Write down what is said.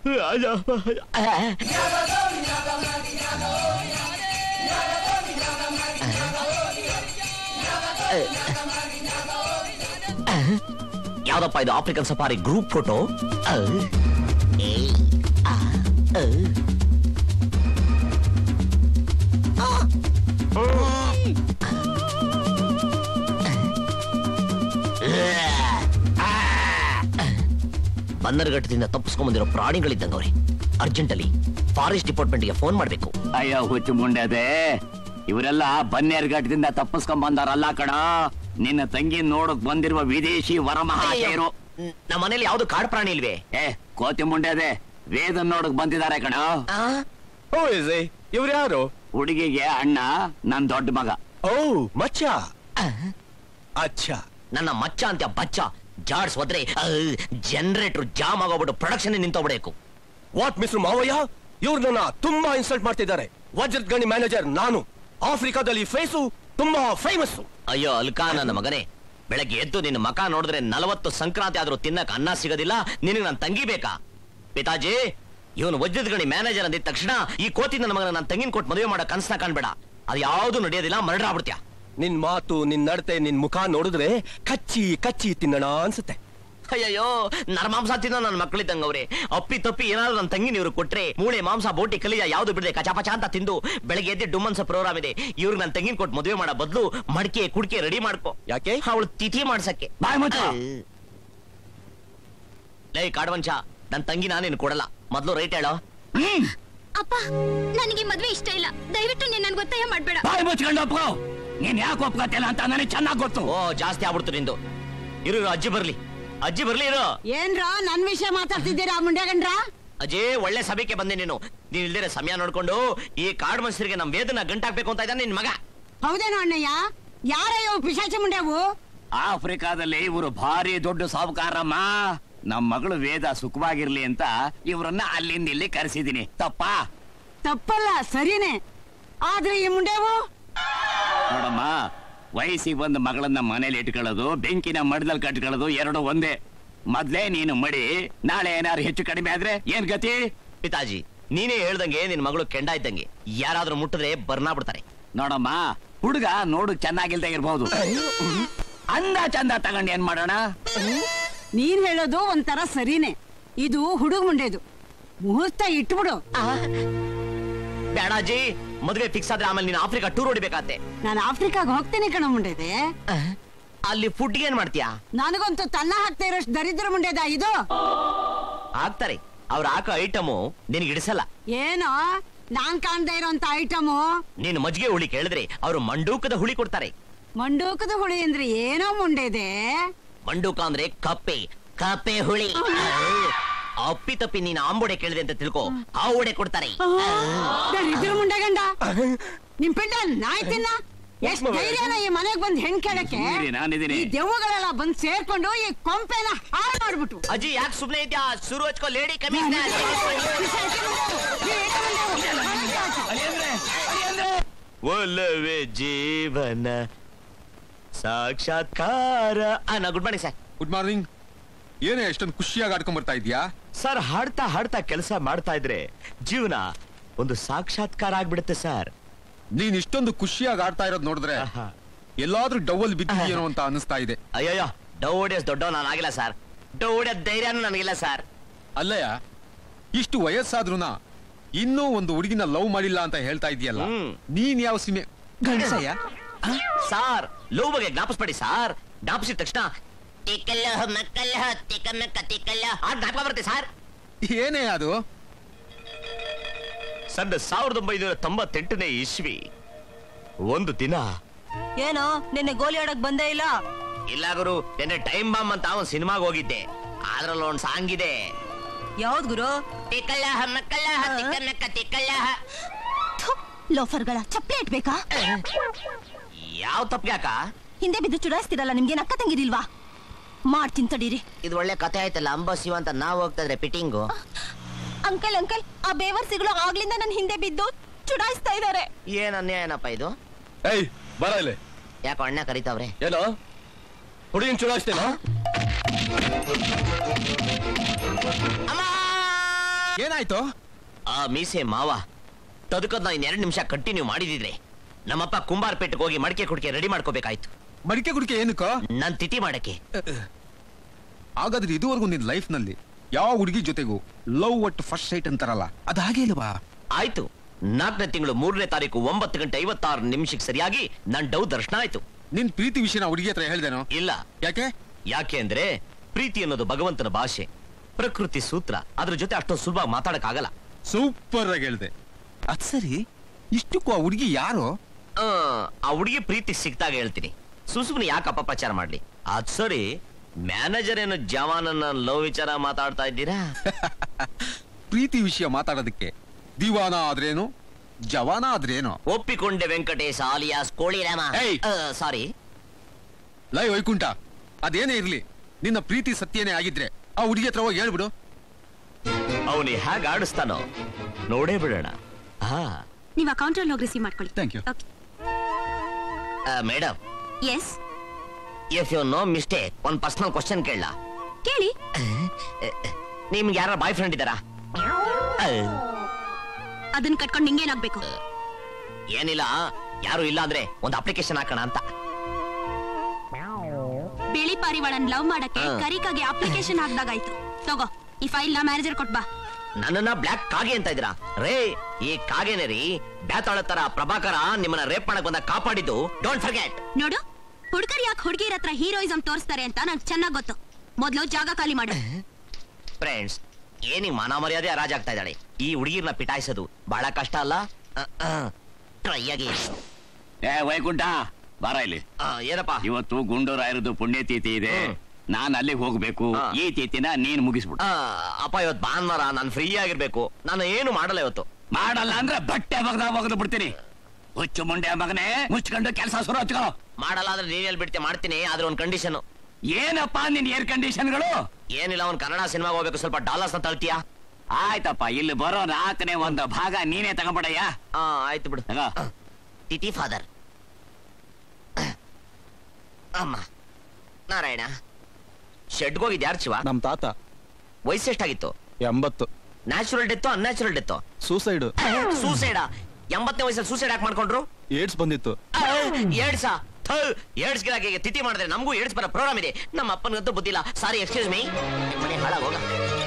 ಯಾವ್ದಪ್ಪ ಇದು African safari group photo ಬನ್ನರ್ಘಟ್ಟದಿಂದ ತಪ್ಪಿಸ್ಕೊಂಡ್ ಪ್ರಾಣಿಗಳಿದ್ದಂಗವ್ರೆ ಅರ್ಜೆಂಟ್ ಅಲ್ಲಿ ಫಾರೆಸ್ಟ್ ಡಿಪಾರ್ಟ್ಮೆಂಟ್ಗೆ ಫೋನ್ ಮಾಡ್ಬೇಕು ಅಯ್ಯೋ ಹುಚ್ಚು ಮುಂಡೆದೆ ಇವರೆಲ್ಲ ಬನ್ನೇರ್ಘಟ್ಟದಿಂದ ತಪ್ಪಿಸ್ಕೊಂಡ್ ಬಂದಾರಲ್ಲ ಕಣ ನಿನ್ನ ತಂಗಿ ನೋಡಕ್ ಬಂದಿರುವ ವಿದೇಶಿ ವರಮಹಾಶಯರು ನಮ್ಮ ಮನೇಲಿ ಯಾವ್ದು ಕಾಡು ಪ್ರಾಣಿ ಇಲ್ವೇ ಏ ಕೋತಿ ಮುಂಡೆದೆ ವೇದನ್ ನೋಡಕ್ ಬಂದಿದ್ದಾರೆ ಕಣ ಓ ಇಸ್ ಇವ್ರು ಯಾರು ಹುಡುಗಿಗೆ ಅಣ್ಣ ನನ್ ದೊಡ್ಡ ಮಗ ಓ ಮಚ್ಚ ಅಚ್ಚಾ ನನ್ನ ಮಚ್ಚ ಅಂತ ಬಚ್ಚ ಜಾಡ್ಸ್ ಹೋದ್ರೆ ಜನರೇಟರ್ ಜಾಮ್ ಆಗೋಗ್ಬಿಟ್ಟು ಪ್ರೊಡಕ್ಷನ್ ನಿಂತೋಗ್ಬಿಡಬೇಕು ವಾಟ್ ಮಿಸ್ಟರ್ ಮಾವಯ್ಯ ಇವ್ರು ನನ್ನ ತುಂಬಾ ಇನ್ಸಲ್ಟ್ ಮಾಡ್ತಿದ್ದಾರೆ ವಜ್ರದ ಗಣಿ ಮ್ಯಾನೇಜರ್ ನಾನು ಆಫ್ರಿಕಾದಲ್ಲಿ ಫೇಸು ತುಂಬಾ ಫೇಮಸ್ ಅಯ್ಯೋ ಅಲ್ಕಾ ನನ್ನ ಮಗನೇ ಬೆಳಗ್ಗೆ ಎದ್ದು ನಿನ್ನ ಮಕ ನೋಡಿದ್ರೆ ನಲವತ್ತು ಸಂಕ್ರಾಂತಿ ಆದ್ರೂ ತಿನ್ನಕ್ ಅನ್ನ ಸಿಗೋದಿಲ್ಲ ನಿನಗೆ ನನ್ ತಂಗಿ ಬೇಕಾ ಪಿತಾಜಿ ಇವನು ವಜ್ರದ ಗಣಿ ಮ್ಯಾನೇಜರ್ ಅಂದಿದ ತಕ್ಷಣ ಈ ಕೋತಿ ನನ್ನ ಮಗನ ನನ್ನ ತಂಗಿನ ಕೊಟ್ಟು ಮದುವೆ ಮಾಡೋ ಕನ್ಸ್ನ ಕಾಣ್ಬೇಡ ಅದು ಯಾವ್ದು ನಡೆಯೋದಿಲ್ಲ ಮರಡ ಆಗ್ಬಿಡ್ತ್ಯಾ ನಿನ್ ಮಾತು ನಿನ್ ನಡತೆ ನಿನ್ ಮುಖ ನೋಡಿದ್ರೆ ಕಚ್ಚಿ ಕಚ್ಚಿ ತಿನ್ನಣ ಅನ್ಸುತ್ತೆ ಅಯ್ಯಯ್ಯೋ ನರಮಾಂಸ ತಿನ್ನೋ ನನ್ನ ಮಕ್ಕಳಿದ್ದಂಗವ್ರೆ ಅಪ್ಪಿ ತಪ್ಪಿ ಏನಾದ್ರು ನನ್ನ ತಂಗಿ ನೀವು ಕೊಟ್ರೆ ಮೂಳೆ ಮಾಂಸ ಬೋಟಿ ಕಲಿಯ ಯಾವ್ದು ಬಿಡದೆ ಕಚಾಪಚ ಅಂತ ತಿಂದು ಬೆಳಗ್ಗೆ ಎದ್ದು ಡುಮ್ಮನ್ಸ ಪ್ರೋಗ್ರಾಮ್ ಇದೆ ಇವ್ರಿಗೆ ನನ್ನ ತಂಗಿನ ಕೊಟ್ಟು ಮದುವೆ ಮಾಡೋ ಬದಲು ಮಡಿಕೆ ಕುಡಿಕೆ ರೆಡಿ ಮಾಡ್ಕೊ ಯಾಕೆ ಅವಳು ತಿಥಿ ಮಾಡ್ಸಕ್ಕೆ ಬಾಯ್ ಮುಚ್ಚ. ಲೈ ಕಾಡ್ವಂಶ ನನ್ನ ತಂಗಿ ನಾನೇನು ಕೊಡಲ್ಲ ಮೊದ್ಲು ರೈಟ್ ಹೇಳೋ ಅಪ್ಪ ನನಗೆ ಮದ್ವೆ ಇಷ್ಟ ಇಲ್ಲ ದಯವಿಟ್ಟು ನೀನ್ ನನ್ಗೆ ಒತ್ತಾಯ ಮಾಡ್ಬೇಡ ಬಾಯ್ ಮುಚ್ಕೊಂಡು ಒಪ್ಕೋ ನೀನ್ ಯಾಕೆ ಒಪ್ಕೋತಿಲ್ಲ ಅಂತ ನನಗೆ ಚೆನ್ನಾಗ್ ಗೊತ್ತು ಓ ಜಾಸ್ತಿ ಆಗ್ಬಿಡ್ತು ನಿಂದು ಇರು ಇರು, ಅಜ್ಜಿ ಬರ್ಲಿ ಅಜ್ಜಿ ಬರ್ಲಿ ಇರು ಏನ್ರ ನನ್ ವಿಷಯ ಮಾತಾಡ್ತಿದ್ದೀರಾ ಮುಂಡೆಗಂಡ್ರ ಅಜ್ಜಿ ಒಳ್ಳೆ ಸಭೆಗೆ ಬಂದೆ ನೀನು ನೀನ್ ಇಲ್ದಿರ ಸಮಯ ನೋಡ್ಕೊಂಡು ಈ ಕಾಡ್ ಮನುಷ್ಯರಿಗೆ ನಮ್ ವೇದನ ಗಂಟಾಕ್ಬೇಕು ಅಂತ ಇದ್ದಾನೆ ನಿನ್ ಮಗ ಹೌದೇನೋ ಅಣ್ಣಯ್ಯ ಯಾರಯ್ಯೋ ಪಿಶಾಚ ಮುಂಡ್ಯಾವು ಆಫ್ರಿಕಾದಲ್ಲಿ ಇವರು ಭಾರಿ ದೊಡ್ಡ ಸಾಹುಕಾರಮ್ಮ ನಮ್ ಮಗಳು ವೇದ ಸುಖವಾಗಿರ್ಲಿ ಅಂತ ಇವರನ್ನ ಅಲ್ಲಿಂದ ಇಲ್ಲಿ ಕರೆಸಿದೀನಿ ತಪ್ಪಾ ತಪ್ಪಲ್ಲ ಸರಿನೇ ಆದ್ರೆ ಈ ಮುಂಡ್ಯಾವು ನೋಡಮ್ಮ ವಯಸ್ಸಿಗೆ ಬಂದ ಮಗಳನ್ನ ಮನೇಲಿ ಇಟ್ಕೊಳ್ಳೋದು ಬೆಂಕಿನ ಮಡದಲ್ಲಿ ಕಟ್ಕೊಳ್ಳೋದು ಎರಡು ಒಂದೇ ಮೊದ್ಲೇ ನೀನು ಮಡಿ ನಾಳೆ ಏನಾರು ಹೆಚ್ಚು ಕಡಿಮೆ ಆದ್ರೆ ಏನ್ ಗತಿ ಪಿತಾಜಿ ನೀನೇ ಹೇಳ್ದಂಗೆ ನಿನ್ ಮಗಳು ಕೆಂಡ ಇದ್ದಂಗೆ ಯಾರಾದ್ರೂ ಮುಟ್ಟಿದ್ರೆ ಬರ್ನಾ ಬಿಡ್ತಾರೆ ನೋಡಮ್ಮ ಹುಡುಗ ನೋಡು ಚೆನ್ನಾಗಿಲ್ದೆ ಇರ್ಬೋದು ಅಂದ ಚಂದ ತಗೊಂಡ್ ಏನ್ ಮಾಡೋಣ ನೀನ್ ಹೇಳೋದು ಒಂಥರ ಸರಿನೇ ಇದು ಹುಡುಗ ಮುಂಡೆದು ಮುಹೂರ್ತ ಇಟ್ಬಿಡು ಬೇಡಾಜಿ ಮದುವೆ ಫಿಕ್ಸ್ ಆದ್ರೆ ಆಮೇಲೆ ನೀನು ಆಫ್ರಿಕಾ ಟೂರ್ ಹೊಡಿಬೇಕಾತೆ ನಾನು ಆಫ್ರಿಕಾಗ್ ಹೋಗ್ತೇನೆ ಕಣ ಮುಂಡೆದೆ ಅಲ್ಲಿ ಫುಡ್ ಏನ್ ಮಾಡ್ತೀಯಾ ನನಗಂತೂ ತನ್ನ ಹಾಕ್ತಾ ಇರೋಷ್ಟು ದರಿದ್ರ ಮುಂಡೆದ ಇದು ಹಾಕ್ತಾರೆ ಅವ್ರ ಹಾಕೋ ಐಟಮು ನಿನ್ಗೆ ಇಡಿಸಲ್ಲ ಏನೋ ನಾನ್ ಕಾಣ್ದೇ ಇರೋಂತ ಐಟಮು ನೀನು ಮಜ್ಜಿಗೆ ಹುಳಿ ಕೇಳಿದ್ರೆ ಅವರು ಮಂಡೂಕದ ಹುಳಿ ಕೊಡ್ತಾರೆ ಮಂಡೂಕದ ಹುಳಿ ಅಂದ್ರೆ ಏನೋ ಮುಂಡೆದೆ ಮಂಡೂಕ ಅಂದ್ರೆ ಕಪ್ಪೆ ಕಪ್ಪೆ ಹುಳಿ ಅಪ್ಪಿ ತಪ್ಪಿ ನೀನು ಆಂಬೊಡೆ ಕೇಳಿದೆ ಅಂತ ತಿಳ್ಕೊ ಆ ಉಡೆ ಕೊಡ್ತಾರೆ ದರಿದ್ರ ಮುಂಡೆಗಂಡ ನಿಮ್ ಪಿಂಡ ನಾಯಿ ತಿನ್ನ ಎಷ್ಟ್ ಮಗ? ಧೈರ್ಯನ ಈ ಮನೆಗ್ ಬಂದ್ ಹೆಣ್ ಕೇಳಕ್ಕೆ ಸುಮ್ನಿರಿ, ನಾನಿದೀನಿ. ಈ ದೆವ್ವಗಳೆಲ್ಲ ಬಂದ್ ಸೇರ್ಕೊಂಡು ಈ ಕೊಂಪೆನ ಹಾಳು ಮಾಡ್ಬಿಟ್ಟು ಅಜ್ಜಿ ಯಾಕೆ ಸುಮ್ನೆ ಇದ್ಯಾ ಶುರು ಹಚ್ಕೋ ಲೇಡಿ ಕಮಿಷನರ್ ಒಲವೇ ಜೀವನ ಸಾಕ್ಷಾತ್ಕಾರ ನಾ good morning sir good morning ಏನೇ ಎಷ್ಟೊಂದು ಖುಷಿಯಾಗಿ ಆಡ್ಕೊಂಡ್ ಬರ್ತಾ ಇದ್ಯಾ ಸರ್ ಹಾಡ್ತಾ ಹಾಡ್ತಾ ಕೆಲಸ ಮಾಡ್ತಾ ಇದ್ರೆ ಜೀವನ ಒಂದು ಸಾಕ್ಷಾತ್ಕಾರ ಆಗ್ಬಿಡುತ್ತೆ ಸರ್ ನೀನ್ ಇಷ್ಟೊಂದು ಖುಷಿಯಾಗಿ ಆಡ್ತಾ ಇರೋದ್ ನೋಡಿದ್ರೆ ಎಲ್ಲಾದ್ರೂ ಡೌಲ್ ಬಿದ್ದಿದ್ಯೇನೋ ಅಂತ ಅನಿಸ್ತಾ ಇದೆ ಅಯ್ಯಯ್ಯೋ ಡವ್ ಹೊಡಿಯೋಸ್ ದೊಡ್ಡವ ನಾನು ಆಗಿಲ್ಲ ಸರ್ ಡವ್ ಹೊಡಿಯೋ ಧೈರ್ಯನೂ ನನಗಿಲ್ಲ ಸರ್ ಅಲ್ಲಯ್ಯ ಇಷ್ಟು ವಯಸ್ಸಾದ್ರೂನ ಇನ್ನೂ ಒಂದು ಹುಡುಗಿನ ಲವ್ ಮಾಡಿಲ್ಲ ಅಂತ ಹೇಳ್ತಾ ಇದೀಯಲ್ಲ ಹ್ಮ್. ನೀನ್ ಯಾವ ಸಿಮೆ ಗಂಡಸಯ್ಯ ಸಾರ್ ಲವ್ ಬಗ್ಗೆ ಜ್ಞಾಪಿಸ್ಬೇಡಿ ಸಾರ್ ಜ್ಞಾಪಿಸಿದ ತಕ್ಷಣ ತಿಕ್ಕಲ್ಲ ಮಕ್ಕಲ್ಲ ತಿಕ್ಕಮ್ಮಕ್ಕ ತಿಕ್ಕಲ್ಲ ಆ ಜ್ಞಾಪಕ ಬರುತ್ತೆ ಸರ್ ಏನೇ ಅದು ಸಣ್ಣ ಸಾವಿರದ ಒಂಬೈನೂರ ತೊಂಬತ್ತೆಂಟನೇ ಇಸ್ವಿ ಒಂದು ದಿನ ಏನೋ ನಿನ್ನೆ ಗೋಲಿ ಆಡಕ್ ಬಂದೇ ಇಲ್ಲ ಇಲ್ಲ ಗುರು ನಿನ್ನೆ ಟೈಮ್ ಬಾಂಬ್ ಅಂತ ಒಂದು ಸಿನಿಮಾಗೆ ಹೋಗಿದ್ದೆ ಅದ್ರಲ್ಲಿ ಒಂದು ಸಾಂಗ್ ಇದೆ ಯಾವ್ದ್ ಗುರು ತಿಕ್ಕಲ್ಲ ಮಕ್ಕಲ್ಲ ತಿಕ್ಕಮ್ಮಕ್ಕ ತಿಕ್ಕಲ್ಲ ಲೋಫರ್ಗಳ ಚಪ್ಪಲಿ ಇಟ್ಬೇಕಾ ಯಾವ ತಪ್ಪ್ಯಾಕ ಹಿಂದೆ ಬಿದ್ದು ಚುಡಾಯಿಸ್ತಿರಲ್ಲ ನಿಮ್ಗೆ ಅಕ್ಕ ತಂಗಿರಿಲ್ವಾ ಮಾಡ್ತೀನಿ ತಡೀರಿ ಇದು ಒಳ್ಳೆ ಕತೆ ಆಯ್ತಲ್ಲ ಅಂಬ ಶಿವ ಅಂತ ನಾವು ಹೋಗ್ತಾ ಇದ್ರೆ ಪಿಟಿಂಗು ಅಂಕಲ್ ಅಂಕಲ್ ಆ ಬೇವರ್ಸಿಗಳು ಆಗ್ಲಿಂದ ನನ್ ಹಿಂದೆ ಬಿದ್ದು ಚುಡಾಯಿಸ್ತಾ ಇದಾರೆ ಏನ್ ಅನ್ಯಾಯ ಏನಪ್ಪ ಇದು ಏಯ್ ಬರ ಇಲ್ಲಿ ಯಾಕೋ ಅಣ್ಣ ಕರೀತಾವ್ರೆ ಏನೋ ಹುಡುಗಿನ ಚುಡಾಯಿಸ್ತೇನೋ ಅಮ್ಮ ಏನಾಯ್ತು ಆ ಮೀಸೆ ಮಾವ ತದಕದ್ನ ಇನ್ನೆರಡು ನಿಮಿಷ ಕಂಟಿನ್ಯೂ ಮಾಡಿದಿದ್ರೆ ನಮ್ಮಪ್ಪ ಕುಂಬಾರ್ಪೇಟೆಗೆ ಹೋಗಿ ಮಡಿಕೆ ಕುಡಿಕೆ ರೆಡಿ ಮಾಡ್ಕೋಬೇಕಾಯ್ತು ಮಡಿಕೆ ಗುಡಿಕೆ ಏನಕ್ಕ ನನ್ ತಿಥಿ ಮಾಡಕ್ಕೆ ಹಾಗಾದ್ರೆ ಇದುವರೆಗೂ ನಿನ್ ಲೈಫ್ ನಲ್ಲಿ ಯಾವ ಹುಡುಗಿ ಜೊತೆಗೂ ಲವ್ ಒಟ್ಟು ಫಸ್ಟ್ ಸೈಟ್ ಅಂತಾರಲ್ಲ ಅದ್ ಹಾಗೆ ಇಲ್ವಾ ಆಯ್ತು ನಾಲ್ಕನೇ ತಿಂಗಳು ಮೂರನೇ ತಾರೀಕು ಒಂಬತ್ತು ಗಂಟೆ ಐವತ್ತಾರು ನಿಮಿಷಕ್ಕೆ ಸರಿಯಾಗಿ ನನ್ ಡೌ ದರ್ಶನ ಆಯ್ತು ನಿನ್ ಪ್ರೀತಿ ವಿಷಯನ ಹುಡುಗಿ ಹತ್ರ ಹೇಳ್ದೇನೋ ಇಲ್ಲ ಯಾಕೆ ಯಾಕೆ ಅಂದ್ರೆ ಪ್ರೀತಿ ಅನ್ನೋದು ಭಗವಂತನ ಭಾಷೆ ಪ್ರಕೃತಿ ಸೂತ್ರ ಅದ್ರ ಜೊತೆ ಅಷ್ಟೊಂದು ಸುಲಭ ಮಾತಾಡಕ್ ಆಗಲ್ಲ ಸೂಪರ್ ಆಗಿ ಹೇಳ್ದೆ ಅದ್ ಸರಿ ಇಷ್ಟಕ್ಕೂ ಆ ಹುಡುಗಿ ಯಾರು ಆ, ಆ ಹುಡುಗಿ ಪ್ರೀತಿ ಸಿಕ್ತಾಗ ಹೇಳ್ತೀನಿ ಸುಸುಮ್ನೆ ಯಾಕೆ ಅಪಪ್ರಚಾರ ಮಾಡ್ಲಿ ಅದ್ ಸರಿ ಮ್ಯಾನೇಜರ್ ಏನು ಜವಾನನ್ನ ಲವ್ ವಿಚಾರ ಮಾತಾಡ್ತಾ ಇದ್ದೀರಾ ಪ್ರೀತಿ ವಿಷಯ ಮಾತಾಡೋದಕ್ಕೆ ದಿವಾನ ಆದ್ರೇನು ಜವಾನ ಆದ್ರೇನು ಒಪ್ಪಿಕೊಂಡೆ ವೆಂಕಟೇಶ ಆಲಿಯಾಸ್ ಕೋಳಿರಾಮ ಏಯ್! ಸಾರಿ ಲೈ ವೈಕುಂಠ ಅದೇನೇ ಇರ್ಲಿ ನಿನ್ನ ಪ್ರೀತಿ ಸತ್ಯನೇ ಆಗಿದ್ರೆ ಆ ಹುಡುಗಿ ಹತ್ರ ಹೋಗಿ ಹೇಳ್ಬಿಡು ಅವನಿ ಹೇಗೆ ಆಡಿಸ್ತಾನೋ ನೋಡೇ ಬಿಡೋಣ ಹಾ ನೀವ್ ಅಕೌಂಟ್ ಅಲ್ಲಿ ಹೋಗಿ ರಿಸೀವ್ ಮಾಡ್ಕೊಳ್ಳಿ thank you madam yes if you know mistake ಒಂದ್ ಪರ್ಸನಲ್ ಕ್ವಶನ್ ಕೇಳಲ್ಲ ಕೇಳಿ ನಿಮ್ಗೆ ಯಾರ ಬಾಯ್ ಫ್ರೆಂಡ್ ಇದ್ದಾರಾ ಅದನ್ನ ಕಟ್ಕೊಂಡು ನಿಂಗೇನಾಗ್ಬೇಕು ಏನಿಲ್ಲ ಯಾರು ಇಲ್ಲ ಅಂದ್ರೆ ಒಂದು ಅಪ್ಲಿಕೇಶನ್ ಹಾಕೋಣ ಅಂತ ಬಿಳಿ ಪಾರಿವಾಳನ್ ಲವ್ ಮಾಡಕ್ಕೆ ಹಾ. ಕರಿಕಾಗೆ ಅಪ್ಲಿಕೇಶನ್ ಹಾಕ್ದಾಗಾಯ್ತು ತಗೋ ಈ ಫೈಲ್ ನ ಮ್ಯಾನೇಜರ್ ಕೊಟ್ ಬಾ ನನ್ನನ್ನ ಬ್ಲ್ಯಾಕ್ ಕಾಗೆ ಅಂತ ಇದ್ದೀರಾ ರೇ ಈ ಕಾಗೆನೆ ರೀ ಬ್ಯಾತಾಳ ತರ ಪ್ರಭಾಕರ ನಿಮ್ಮನ್ನ ರೇಪ್ ಮಾಡಕ್ ಬಂದ ಕಾಪಾಡಿದ್ದು ಡೋಂಟ್ ಫರ್ಗೆಟ್ ನೋಡು ಹುಡ್ಗರ್ ಯಾಕೆ ಹುಡುಗಿರ ಹತ್ರ ಹೀರೋಯಿಸಂ ತೋರಿಸ್ತಾರೆ ಅಂತ ನಂಗೆ ಚೆನ್ನಾಗ್ ಗೊತ್ತು ಮೊದ್ಲು ಜಾಗ ಖಾಲಿ ಮಾಡು ಫ್ರೆಂಡ್ಸ್ ಏನಿ ಮಾನ ಮರ್ಯಾದೆ ಹರಾಜ್ ಆಗ್ತಾ ಇದ್ದಾಳೆ ಈ ಹುಡುಗಿರ್ನ ಪಿಟಾಯಿಸೋದು ಬಹಳ ಕಷ್ಟ ಅಲ್ಲ ಟ್ರೈ ಆಗಿ ಏ ವೈಕುಂಠ ಬಾರ ಇಲ್ಲಿ ಆ, ಏನಪ್ಪ ಇವತ್ತು ಗುಂಡೂರಾಯರದು ಪುಣ್ಯತಿಥಿ ಇದೆ ಹ್ಮ್. ನಾನ್ ಅಲ್ಲಿ ಹೋಗ್ಬೇಕು ಹಾ. ಈ ತಿಥಿನ ನೀನ್ ಮುಗಿಸ್ಬಿಡು ಆ, ಅಪ್ಪ ಇವತ್ತು ಭಾನುವಾರ ನಾನು ಫ್ರೀ ಆಗಿರ್ಬೇಕು ನಾನು ಏನು ಮಾಡಲ್ಲ ಇವತ್ತು ಮಾಡಲ್ಲ ಅಂದ್ರೆ ಬಟ್ಟೆ ಬಗ್ದ ಬಗ್ದು ಬಿಡ್ತೀನಿ ಹುಚ್ಚು ಮುಂಡೆ ಮಗನೇ ಮುಚ್ಕೊಂಡು ಕೆಲಸ ಶುರು ಹಚ್ಕೋ ಮಾಡಲ್ಲ ಅಂದ್ರೆ ನೀನ್ ಎಲ್ಲಿ ಬಿಡ್ತೆ ಮಾಡ್ತೀನಿ ಆದ್ರೆ ಒಂದು ಕಂಡೀಷನ್ ಏನಪ್ಪ ನಿನ್ ಏರ್ ಕಂಡೀಷನ್ಗಳು ಏನಿಲ್ಲ ಅವ್ನು ಕನ್ನಡ ಸಿನಿಮಾಗೆ ಹೋಗ್ಬೇಕು ಸ್ವಲ್ಪ ಡಾಲರ್ಸ್ ಅಂತ ತಳ್ತೀಯಾ ಆಯ್ತಪ್ಪ ಇಲ್ಲಿ ಬರೋ ನಾಲ್ಕನೇ ಒಂದು ಭಾಗ ನೀನೇ ತಗೊಂಬಿಡಯ್ಯ ಆ ಆಯ್ತು ಬಿಡು ತಗೋ ತಿಥಿ ಫಾದರ್ ಅಮ್ಮ ನಾರಾಯಣ ಶೆಡ್ಗೆ ಹೋಗಿದ್ ಯಾರು ಶಿವ ನಮ್ ತಾತ ವಯಸ್ಸು ಎಷ್ಟಾಗಿತ್ತು ಎಂಬತ್ತು natural death unnatural death suicide suicide ಎಂಬತ್ತನೇ ವಯಸ್ಸಲ್ಲಿ ಸೂಸೈಡ್ ಯಾಕೆ ಮಾಡ್ಕೊಂಡ್ರು ಏಡ್ಸ್ ಬಂದಿತ್ತು ಏಡ್ಸ ಏಡ್ಸ್ ಗಿರಾಕಿಗೆ ತಿಥಿ ಮಾಡಿದ್ರೆ ನಮಗೂ ಏಡ್ಸ್ ಬರೋ ಪ್ರೋಗ್ರಾಮ್ ಇದೆ ನಮ್ಮ ಅಪ್ಪನಿಗಂತೂ ಬುದ್ಧಿಲ್ಲ ಸಾರಿ ಎಕ್ಸ್ಕ್ಯೂಸ್ ಮೀ ಮನೆ ಹಾಳಾಗೋಗ